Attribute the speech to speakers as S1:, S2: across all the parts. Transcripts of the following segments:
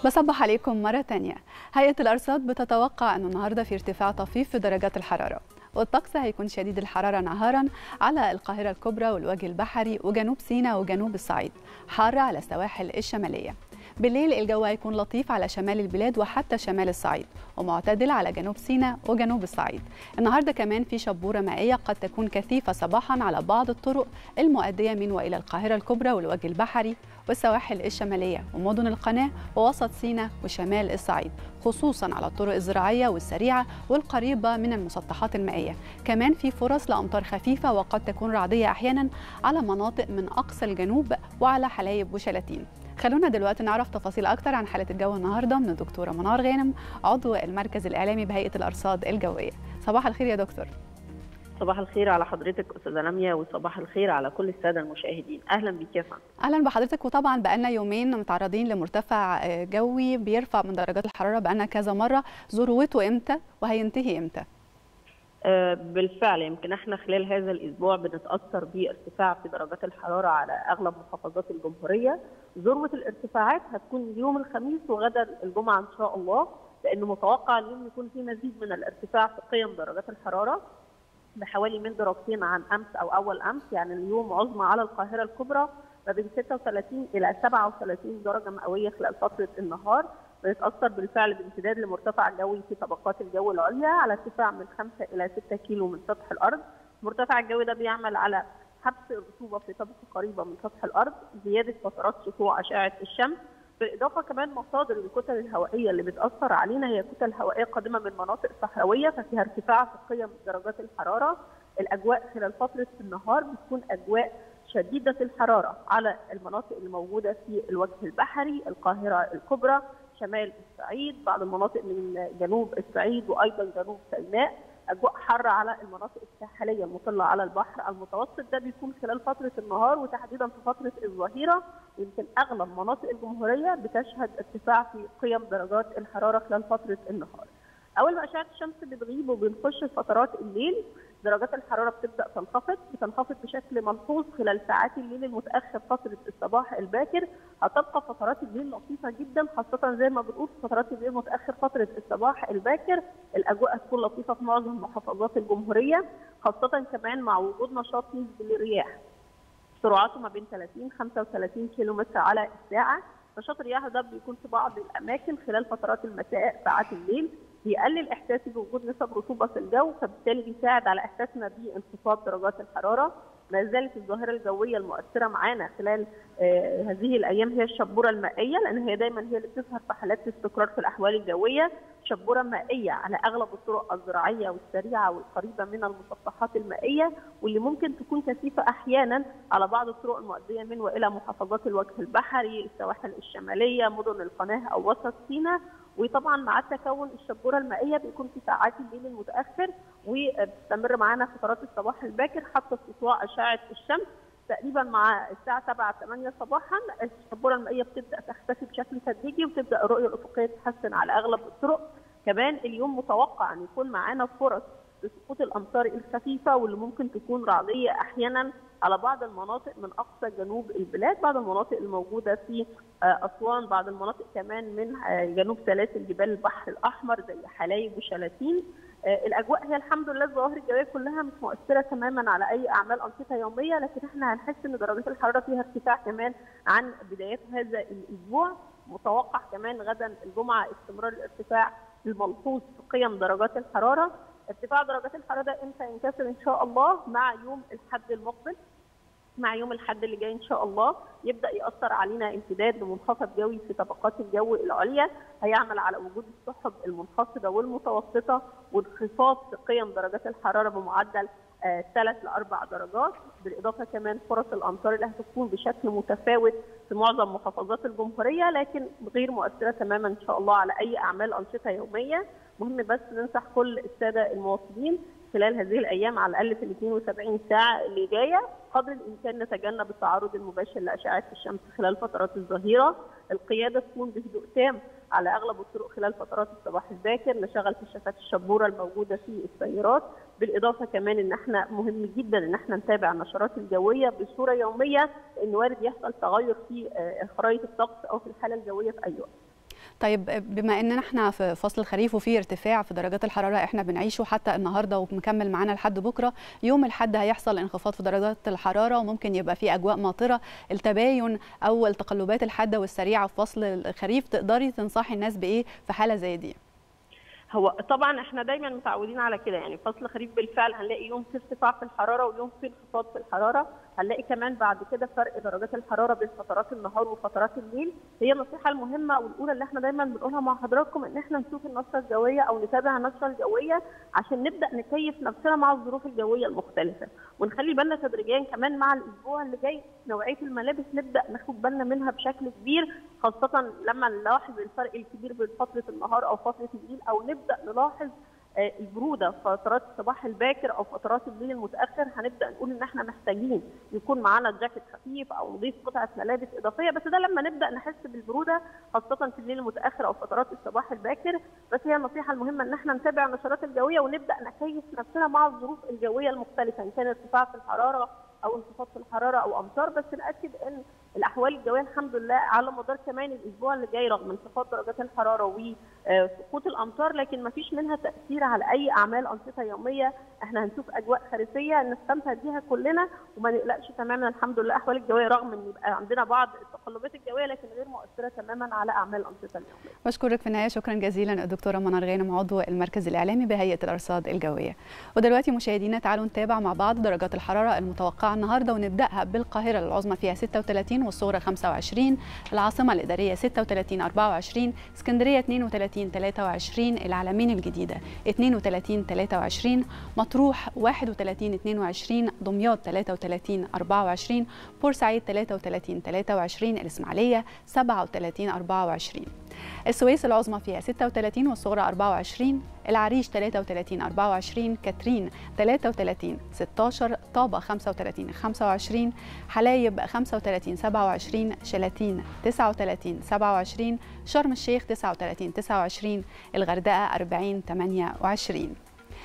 S1: بصبح عليكم مرة تانية هيئة الأرصاد بتتوقع أنه النهاردة في ارتفاع طفيف في درجات الحرارة والطقس هيكون شديد الحرارة نهارا على القاهرة الكبرى والوجه البحري وجنوب سيناء وجنوب الصعيد حار على السواحل الشمالية بالليل الجو هيكون لطيف على شمال البلاد وحتى شمال الصعيد ومعتدل على جنوب سيناء وجنوب الصعيد النهارده كمان في شبوره مائيه قد تكون كثيفه صباحا على بعض الطرق المؤديه من والى القاهره الكبرى والوجه البحري والسواحل الشماليه ومدن القناه ووسط سيناء وشمال الصعيد خصوصا على الطرق الزراعيه والسريعه والقريبه من المسطحات المائيه كمان في فرص لامطار خفيفه وقد تكون رعديه احيانا على مناطق من اقصى الجنوب وعلى حلايب وشلاتين خلونا دلوقتي نعرف تفاصيل اكتر عن حاله الجو النهارده من الدكتوره منار غانم عضو المركز الاعلامي بهيئه الارصاد الجويه صباح الخير يا دكتور
S2: صباح الخير على حضرتك استاذه لميا وصباح الخير على كل الساده المشاهدين اهلا بك يا فندم
S1: اهلا بحضرتك وطبعا بقالنا يومين متعرضين لمرتفع جوي بيرفع من درجات الحراره بقالنا كذا مره ذروته امتى وهينتهي امتى
S2: بالفعل يمكن احنا خلال هذا الاسبوع بنتاثر بارتفاع في درجات الحراره على اغلب محافظات الجمهوريه ذروه الارتفاعات هتكون يوم الخميس وغدا الجمعه ان شاء الله لانه متوقع اليوم يكون في مزيد من الارتفاع في قيم درجات الحراره بحوالي من درجتين عن امس او اول امس يعني اليوم عظمى على القاهره الكبرى ما بين 36 الى 37 درجه مئويه خلال فتره النهار بنتاثر بالفعل بامتداد لمرتفع جوي في طبقات الجو العليا على ارتفاع من 5 الى 6 كيلو من سطح الارض المرتفع الجوي ده بيعمل على حبس الرطوبه في طبقه قريبه من سطح الارض زياده فترات سطوع اشعه الشمس بالاضافه كمان مصادر الكتل الهوائيه اللي بتاثر علينا هي كتل هوائيه قادمه من مناطق صحراويه ففيها ارتفاع في قيم درجات الحراره الاجواء خلال فتره النهار بتكون اجواء شديده الحراره على المناطق اللي موجوده في الوجه البحري القاهره الكبرى شمال الصعيد بعض المناطق من جنوب الصعيد وايضا جنوب سيناء اجواء حاره على المناطق الساحليه المطله على البحر المتوسط ده بيكون خلال فتره النهار وتحديدا في فتره الظهيره يمكن اغلب مناطق الجمهوريه بتشهد ارتفاع في قيم درجات الحراره خلال فتره النهار. اول ما اشعه الشمس بتغيب وبنخش في فترات الليل درجات الحراره بتبدا تنخفض بتنخفض بشكل ملحوظ خلال ساعات الليل المتاخر فتره الصباح الباكر هتبقى فترات الليل لطيفه جدا خاصه زي ما بنقول في فترات الليل المتاخر فتره الصباح الباكر الاجواء هتكون لطيفه في معظم محافظات الجمهوريه خاصه كمان مع وجود نشاط نسبي للرياح سرعته ما بين 30 35 كيلو متر على الساعه نشاط الرياح ده بيكون في بعض الاماكن خلال فترات المساء ساعات الليل بيقلل احساسي بوجود نسب رطوبه في الجو فبالتالي بيساعد على احساسنا بانخفاض درجات الحراره ما زالت الظاهره الجويه المؤثره معانا خلال آه هذه الايام هي الشبوره المائيه لان هي دايما هي اللي بتظهر في حالات الاستقرار في الاحوال الجويه شبوره مائيه على اغلب الطرق الزراعيه والسريعه والقريبه من المسطحات المائيه واللي ممكن تكون كثيفه احيانا على بعض الطرق المؤديه من والى محافظات الوجه البحري السواحل الشماليه مدن القناه او وسط سيناء وطبعا مع تكون الشبوره المائيه بيكون في ساعات الليل المتاخر وبتستمر معانا فترات الصباح الباكر حتى استطلاع اشعه الشمس تقريبا مع الساعه 7 8 صباحا الشبوره المائيه بتبدا تختفي بشكل تدريجي وتبدا الرؤيه الافقيه تتحسن على اغلب الطرق كمان اليوم متوقع ان يكون معانا فرص لسقوط الامطار الخفيفه واللي ممكن تكون رعديه احيانا على بعض المناطق من اقصى جنوب البلاد، بعض المناطق الموجوده في اسوان، بعض المناطق كمان من جنوب سلاسل جبال البحر الاحمر زي حلايب وشلاتين. الاجواء هي الحمد لله الظواهر الجويه كلها مش مؤثره تماما على اي اعمال انشطه يوميه، لكن احنا هنحس ان درجات الحراره فيها ارتفاع كمان عن بدايات هذا الاسبوع. متوقع كمان غدا الجمعه استمرار الارتفاع الملحوظ في قيم درجات الحراره ارتفاع درجات الحراره ده امتى ينكسر ان شاء الله مع يوم الحد المقبل مع يوم الحد اللي جاي ان شاء الله يبدا ياثر علينا امتداد لمنخفض جوي في طبقات الجو العليا هيعمل على وجود السحب المنخفضه والمتوسطه وانخفاض في قيم درجات الحراره بمعدل ثلاث آه لاربع درجات بالاضافه كمان فرص الامطار اللي هتكون بشكل متفاوت في معظم محافظات الجمهوريه لكن غير مؤثره تماما ان شاء الله على اي اعمال انشطه يوميه مهم بس ننصح كل الساده المواطنين خلال هذه الايام على الاقل في ال 72 ساعه اللي جايه قدر الامكان نتجنب التعرض المباشر لاشعه الشمس خلال فترات الظهيره، القياده تكون بهدوء تام على اغلب الطرق خلال فترات الصباح الباكر، نشغل كشافات الشبوره الموجوده في السيارات، بالاضافه كمان ان احنا مهم جدا ان احنا نتابع النشرات الجويه بصوره يوميه لان وارد يحصل تغير في خرائط الطقس او في الحاله الجويه في اي وقت.
S1: طيب بما اننا احنا في فصل الخريف وفي ارتفاع في درجات الحراره احنا بنعيشه حتى النهارده ومكمل معانا لحد بكره يوم الاحد هيحصل انخفاض في درجات الحراره وممكن يبقى في اجواء ماطره التباين او التقلبات الحاده والسريعه في فصل الخريف تقدري تنصحي الناس بايه في حاله زي دي
S2: هو طبعا احنا دايما متعودين على كده يعني فصل خريف بالفعل هنلاقي يوم في ارتفاع في الحراره ويوم في انخفاض في الحراره هنلاقي كمان بعد كده فرق درجات الحراره بين فترات النهار وفترات الليل هي النصيحه المهمه والاولى اللي احنا دايما بنقولها مع حضراتكم ان احنا نشوف النشره الجويه او نتابع النشره الجويه عشان نبدا نكيف نفسنا مع الظروف الجويه المختلفه ونخلي بالنا تدريجيا كمان مع الاسبوع اللي جاي نوعيه الملابس نبدا ناخد بالنا منها بشكل كبير خاصه لما نلاحظ الفرق الكبير بين فتره النهار او فتره الليل او نبدا نلاحظ البروده فترات الصباح الباكر او فترات الليل المتاخر هنبدا نقول ان احنا محتاجين يكون معانا جاكيت خفيف او نضيف قطعه ملابس اضافيه بس ده لما نبدا نحس بالبروده خاصه في الليل المتاخر او فترات الصباح الباكر بس هي النصيحه المهمه ان احنا نتابع النشرات الجويه ونبدا نكيف نفسنا مع الظروف الجويه المختلفه ان كان ارتفاع في الحراره او انخفاض في الحراره او امطار بس ناكد ان الاحوال الجويه الحمد لله على مدار كمان الاسبوع اللي جاي رغم انخفاض درجات الحراره وسقوط الامطار لكن ما فيش منها تاثير على اي اعمال انشطه يوميه احنا هنشوف اجواء خريفيه نستمتع بيها كلنا وما نقلقش تماما الحمد لله الاحوال الجويه رغم ان يبقى عندنا بعض التقلبات الجويه لكن غير مؤثره تماما على اعمال الانشطه اليوميه.
S1: بشكرك في النهايه شكرا جزيلا الدكتوره منار غانم عضو المركز الاعلامي بهيئه الارصاد الجويه. ودلوقتي مشاهدينا تعالوا نتابع مع بعض درجات الحراره المتوقعه النهارده ونبداها بالقاهره العظمى فيها 36 والصغرى 25 العاصمه الاداريه 36 24 اسكندريه 32 23 العلمين الجديده 32 23 مطروح 31 22 دمياط 33 24 بورسعيد 33 23 الاسماعيليه 37 24 السويس العظمى فيها 36 والصغرى 24 العريش 33 24 كاترين 33 16 طابة 35 25 حلايب 35 27 شلاتين 39 27 شرم الشيخ 39 29 الغردقة 40 28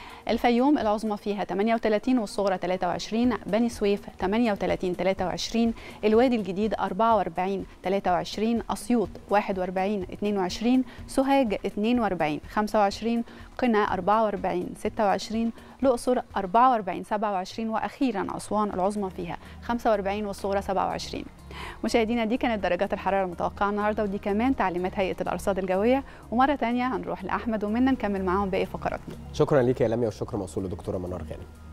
S1: الفيوم العظمى فيها 38 والصغرى 23 بني سويف 38 23 الوادي الجديد 44 23 أسيوط 41 22 سوهاج 42 25 قنا 44 26 الأقصر 44 27 وأخيرا أسوان العظمى فيها 45 والصغرى 27 مشاهدينا دي كانت درجات الحرارة المتوقعة النهاردة ودي كمان تعليمات هيئة الأرصاد الجوية ومرة تانية هنروح لأحمد ومنا نكمل معاهم باقي فقراتنا
S3: شكرا ليك يا لميا والشكر موصول لدكتورة منار غانم